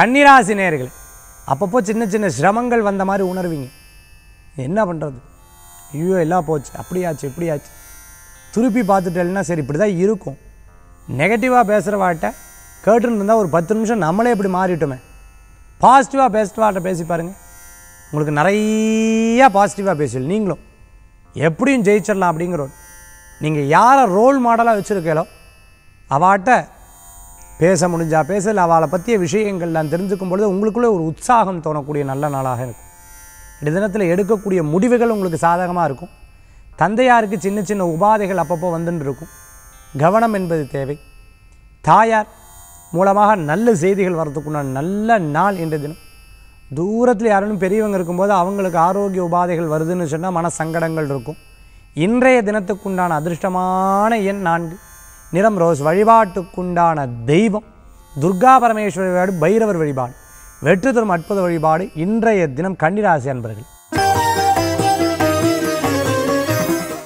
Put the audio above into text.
கன்னிராசி நேயர்களே அப்பப்போ சின்ன சின்ன சிரமங்கள் வந்த மாதிரி உணர்வீங்க என்ன பண்ணுறது ஐயோ எல்லாம் போச்சு அப்படியாச்சு இப்படியாச்சு திருப்பி பார்த்துட்டேன்னா சரி இப்படி தான் இருக்கும் நெகட்டிவாக பேசுகிறவாட்ட கேட்டுன்னு இருந்தால் ஒரு பத்து நிமிஷம் நம்மளே இப்படி மாறிட்டோமே பாசிட்டிவாக பேசுகிறவாட்ட பேசி பாருங்கள் உங்களுக்கு நிறையா பாசிட்டிவாக பேசல நீங்களும் எப்படியும் ஜெயிச்சிடலாம் அப்படிங்கிற ஒரு நீங்கள் யாரை ரோல் மாடலாக வச்சுருக்கீங்களோ அவாட்ட பேச முடிஞ்சா பேச இல்லை அவளை பற்றிய விஷயங்கள்லாம் தெரிஞ்சுக்கும் பொழுது உங்களுக்குள்ளே ஒரு உற்சாகம் தோணக்கூடிய நல்ல நாளாக இருக்கும் இந்த தினத்தில் எடுக்கக்கூடிய முடிவுகள் உங்களுக்கு சாதகமாக இருக்கும் தந்தையாருக்கு சின்ன சின்ன உபாதைகள் அப்பப்போ வந்துன்னு இருக்கும் கவனம் என்பது தேவை தாயார் மூலமாக நல்ல செய்திகள் வரதுக்குண்டான நல்ல நாள் இன்றைய தினம் தூரத்தில் யாரும் பெரியவங்க இருக்கும்போது அவங்களுக்கு ஆரோக்கிய உபாதைகள் வருதுன்னு சொன்னால் மன சங்கடங்கள் இருக்கும் இன்றைய தினத்துக்குண்டான அதிர்ஷ்டமான எண் நான்கு நிறம் ரோஸ் வழிபாட்டுக்குண்டான தெய்வம் துர்கா பரமேஸ்வரி வழிபாடு பைரவர் வழிபாடு வெற்றி தரும் அற்புத வழிபாடு இன்றைய தினம் கன்னிராசி அன்பர்கள்